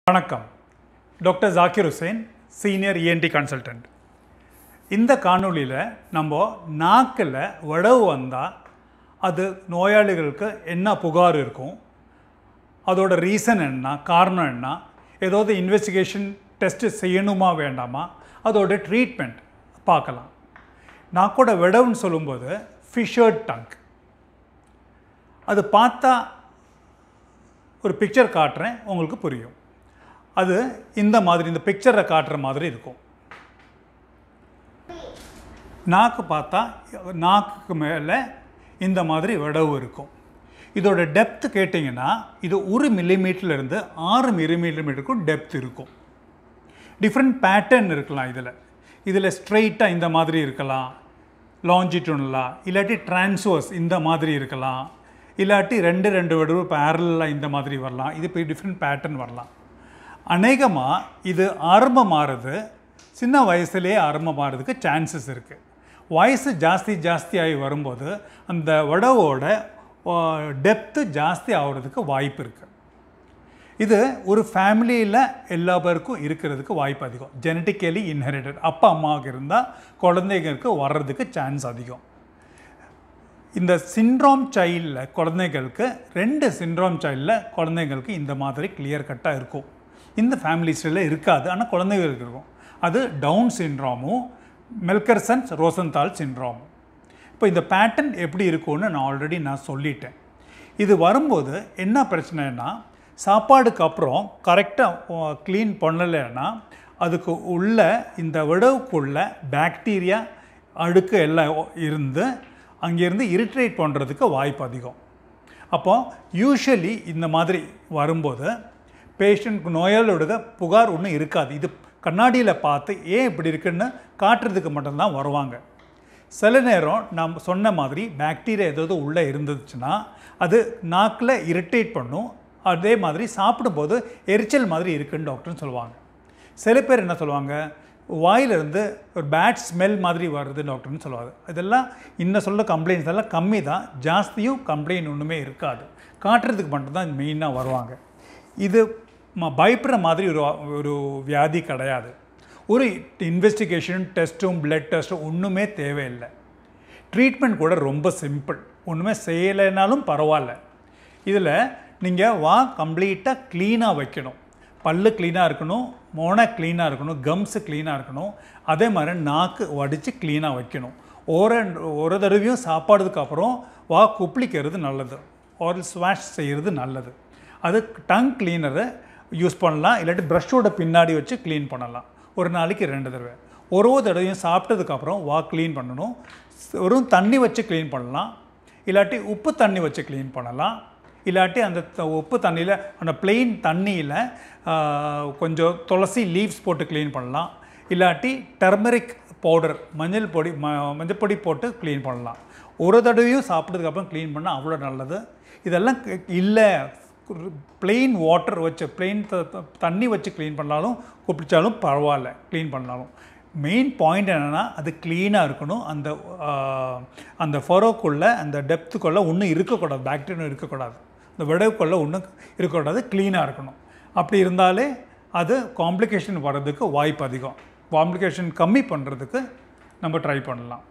வணக்கம் doctor Zakir Hussain senior ENT consultant இந்த காணொளியில் நம்ம நாக்கில் வடவு வந்தால் அது நோயாளிகளுக்கு என்ன புகார் இருக்கும் அதோட ரீசன் என்ன காரணம் என்ன ஏதாவது இன்வெஸ்டிகேஷன் டெஸ்ட்டு செய்யணுமா வேண்டாமா அதோட ட்ரீட்மெண்ட் பார்க்கலாம் நாக்கோட விடவுன்னு சொல்லும்போது ஃபிஷர்ட் டங்க் அது பார்த்தா ஒரு பிக்சர் காட்டுறேன் உங்களுக்கு புரியும் அது இந்த மாதிரி இந்த பிக்சரை காட்டுற மாதிரி இருக்கும் நாக்கு பார்த்தா நாக்குக்கு மேலே இந்த மாதிரி விடவு இருக்கும் இதோட டெப்த் கேட்டிங்கன்னா இது ஒரு மில்லிமீட்டர்லேருந்து ஆறு மில்லிமீட்டருக்கும் டெப்த் இருக்கும் டிஃப்ரெண்ட் பேட்டர்ன் இருக்கலாம் இதில் இதில் ஸ்ட்ரெயிட்டாக இந்த மாதிரி இருக்கலாம் லாஞ்சிட்யூனலாக இல்லாட்டி டிரான்ஸ்வர்ஸ் இந்த மாதிரி இருக்கலாம் இல்லாட்டி ரெண்டு ரெண்டு விடவு பேரலாக இந்த மாதிரி வரலாம் இது இப்போ டிஃப்ரெண்ட் பேட்டர்ன் வரலாம் அநேகமாக இது ஆரம்பமாகிறது சின்ன வயசுலேயே ஆரம்பமாகிறதுக்கு சான்சஸ் இருக்குது வயசு ஜாஸ்தி ஜாஸ்தியாகி வரும்போது அந்த வடவோட டெப்த்து ஜாஸ்தி ஆகிறதுக்கு வாய்ப்பு இருக்குது இது ஒரு ஃபேமிலியில் எல்லா பேருக்கும் இருக்கிறதுக்கு வாய்ப்பு அதிகம் ஜெனட்டிக்கலி இன்ஹெரிட்டட் அப்பா அம்மாவுக்கு இருந்தால் குழந்தைங்களுக்கு வர்றதுக்கு சான்ஸ் அதிகம் இந்த சிண்ட்ரோம் சைல்டில் குழந்தைங்களுக்கு ரெண்டு சிண்ட்ரோம் சைல்டில் குழந்தைங்களுக்கு இந்த மாதிரி கிளியர் கட்டாக இருக்கும் இந்த ஃபேமிலிஸில் இருக்காது ஆனால் குழந்தைகளுக்கு இருக்கும் அது டவுன் சிண்ட்ரோமும் மெல்கர்சன்ஸ் ரோசன்தால் சிண்ட்ரோமும் இப்போ இந்த பேட்டர்ன் எப்படி இருக்கும்னு நான் ஆல்ரெடி நான் சொல்லிட்டேன் இது வரும்போது என்ன பிரச்சனைனா சாப்பாடுக்கு அப்புறம் கரெக்டாக க்ளீன் பண்ணலைன்னா அதுக்கு உள்ள இந்த விடவுக்குள்ள பாக்டீரியா அழுக்கு எல்லாம் இருந்து அங்கேருந்து இரிட்ரேட் பண்ணுறதுக்கு வாய்ப்பு அதிகம் அப்போ யூஸ்வலி இந்த மாதிரி வரும்போது பேஷண்ட் நோயாளியோட புகார் ஒன்றும் இருக்காது இது கண்ணாடியில் பார்த்து ஏன் இப்படி இருக்குன்னு காட்டுறதுக்கு மட்டும்தான் வருவாங்க சில நேரம் நாம் சொன்ன மாதிரி பாக்டீரியா ஏதாவது உள்ளே இருந்துச்சுன்னா அது நாக்கில் இரிட்டேட் பண்ணும் அதே மாதிரி சாப்பிடும்போது எரிச்சல் மாதிரி இருக்குன்னு டாக்டர்னு சொல்லுவாங்க சில பேர் என்ன சொல்லுவாங்க வாயிலிருந்து ஒரு பேட் ஸ்மெல் மாதிரி வருது டாக்டர்னு சொல்லுவாங்க இதெல்லாம் இன்னும் சொல்ல கம்ப்ளைண்ட்ஸ் எல்லாம் கம்மி தான் ஜாஸ்தியும் கம்ப்ளைண்ட் ஒன்றுமே இருக்காது காட்டுறதுக்கு மட்டும்தான் மெயினாக வருவாங்க இது ம பயப்படுற மாதிரி ஒரு ஒரு வியாதி கிடையாது ஒரு இன்வெஸ்டிகேஷன் டெஸ்ட்டும் பிளட் டெஸ்ட்டும் ஒன்றுமே தேவையில்லை ட்ரீட்மெண்ட் கூட ரொம்ப சிம்பிள் ஒன்றுமே செய்யலைனாலும் பரவாயில்ல இதில் நீங்கள் வா கம்ப்ளீட்டாக க்ளீனாக வைக்கணும் பல்லு க்ளீனாக இருக்கணும் மோனை க்ளீனாக இருக்கணும் கம்ஸு க்ளீனாக இருக்கணும் அதே மாதிரி நாக்கு வடித்து க்ளீனாக வைக்கணும் ஒரு ஒரு தடவையும் சாப்பாடுக்கு அப்புறம் வா குப்பிளிக்கிறது நல்லது ஒரு ஸ்வாஷ் செய்கிறது நல்லது அது டங் க்ளீனரை யூஸ் பண்ணலாம் இல்லாட்டி ப்ரஷ்ஷோட பின்னாடி வச்சு க்ளீன் பண்ணலாம் ஒரு நாளைக்கு ரெண்டு தடவை ஒரு ஒரு தடவையும் சாப்பிட்டதுக்கப்புறம் வா க்ளீன் பண்ணணும் வெறும் தண்ணி வச்சு க்ளீன் பண்ணலாம் இல்லாட்டி உப்பு தண்ணி வச்சு க்ளீன் பண்ணலாம் இல்லாட்டி அந்த உப்பு தண்ணியில் அந்த பிளெயின் தண்ணியில் கொஞ்சம் துளசி லீவ்ஸ் போட்டு க்ளீன் பண்ணலாம் இல்லாட்டி டர்மரிக் பவுடர் மஞ்சள் பொடி ம மஞ்சள் பொடி போட்டு க்ளீன் பண்ணலாம் ஒரு தடவையும் சாப்பிட்டதுக்கப்புறம் க்ளீன் பண்ணால் அவ்வளோ நல்லது இதெல்லாம் இல்லை பிளெயின் வாட்டர் வச்சு பிளெயின் தண்ணி வச்சு க்ளீன் பண்ணாலும் குப்பிச்சாலும் பரவாயில்ல க்ளீன் பண்ணாலும் மெயின் பாயிண்ட் என்னென்னா அது க்ளீனாக இருக்கணும் அந்த அந்த ஃபொரோக்குள்ளே அந்த டெப்த்துக்குள்ளே ஒன்றும் இருக்கக்கூடாது பாக்டீரியா இருக்கக்கூடாது இந்த விடவுக்குள்ளே ஒன்றும் இருக்கக்கூடாது க்ளீனாக இருக்கணும் அப்படி இருந்தாலே அது காம்ப்ளிகேஷன் வர்றதுக்கு வாய்ப்பு அதிகம் காம்ப்ளிகேஷன் கம்மி பண்ணுறதுக்கு நம்ம ட்ரை பண்ணலாம்